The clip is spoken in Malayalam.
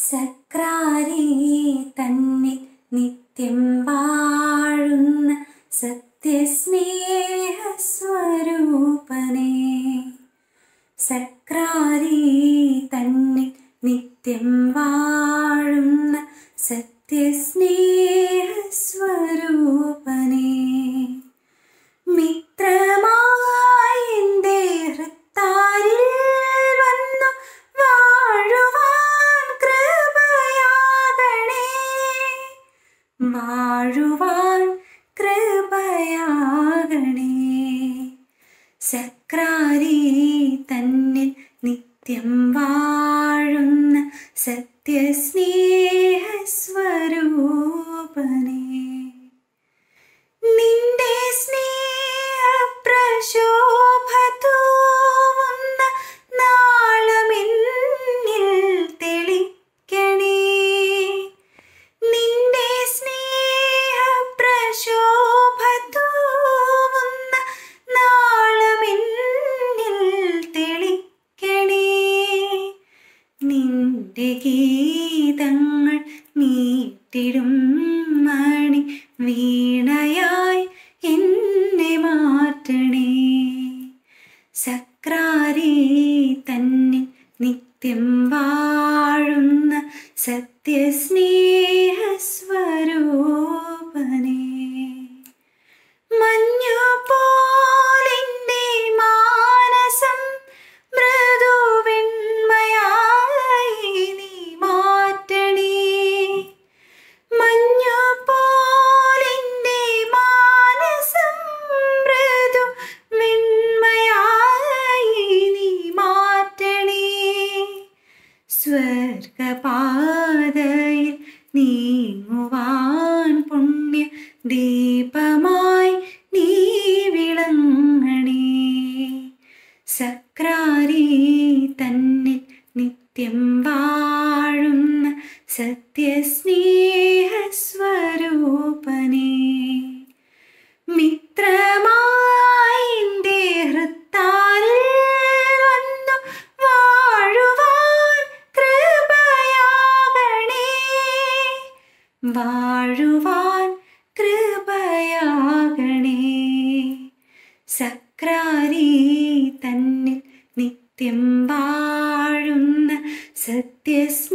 സക്രാരി തന്നെ നിത്യം വാഴുന്ന സത്യസ്നേഹസ്വരൂപനേ സക്രാരി തന്നെ നിത്യം വാഴുന്ന സത്യസ്നേഹസ്വരൂപനേ മിത്രമായി എൻ്റെ ഹൃത്താരിൽ വന്നു വാഴുവാൻ കൃപയാകണേ വാഴുവാൻ കൃപയാകണേ സക്രാരി തന്നിൽ നിത്യം വാഴുന്ന സത്യസ്നേഹസ്വരൂപനേ നിന്റെ സ്നേഹപ്രശോഭ തൂവുന്ന നാളമെന്നിൽ തെളിക്കണേ നിന്റെ സ്നേഹപ്രശോഭ തൂവുന്ന നാളമെന്നിൽ തെളിക്കണേ നിന്റെ ഗീതങ്ങൾ മീട്ടിടും മണി വീണയായി എന്നെ മാറ്റണേ സക്രാരി തന്നിൽ നിത്യം വാഴുന്ന സത്യസ്നേഹസ്വരൂപനേ മഞ്ഞു പോലിൻ്റെ മാനസം മൃദുവെണ്മയായി നീ മാറ്റണേ മഞ്ഞു പോലിൻ്റെ മാനസം മൃദു വെണ്മയായി നീ മാറ്റണേ സ്വർഗപാതയിൽ നീങ്ങുവാൻ പുണ്യ ദീപമായി നീ വിളങ്ങണേ സക്രാരി തന്നിൽ നിത്യം വാഴുന്ന സത്യസ്നേഹസ്വരൂപനേ മിത്രമായി എൻ്റെ ഹൃത്താരിൽ വന്നു വാഴുവാൻ കൃപയാകണേ വാഴുവാൻ കൃപയാകണേ സക്രാരി തന്നിൽ നിത്യം വാഴുന്ന സത്യസ്നേഹസ്വരൂപനേ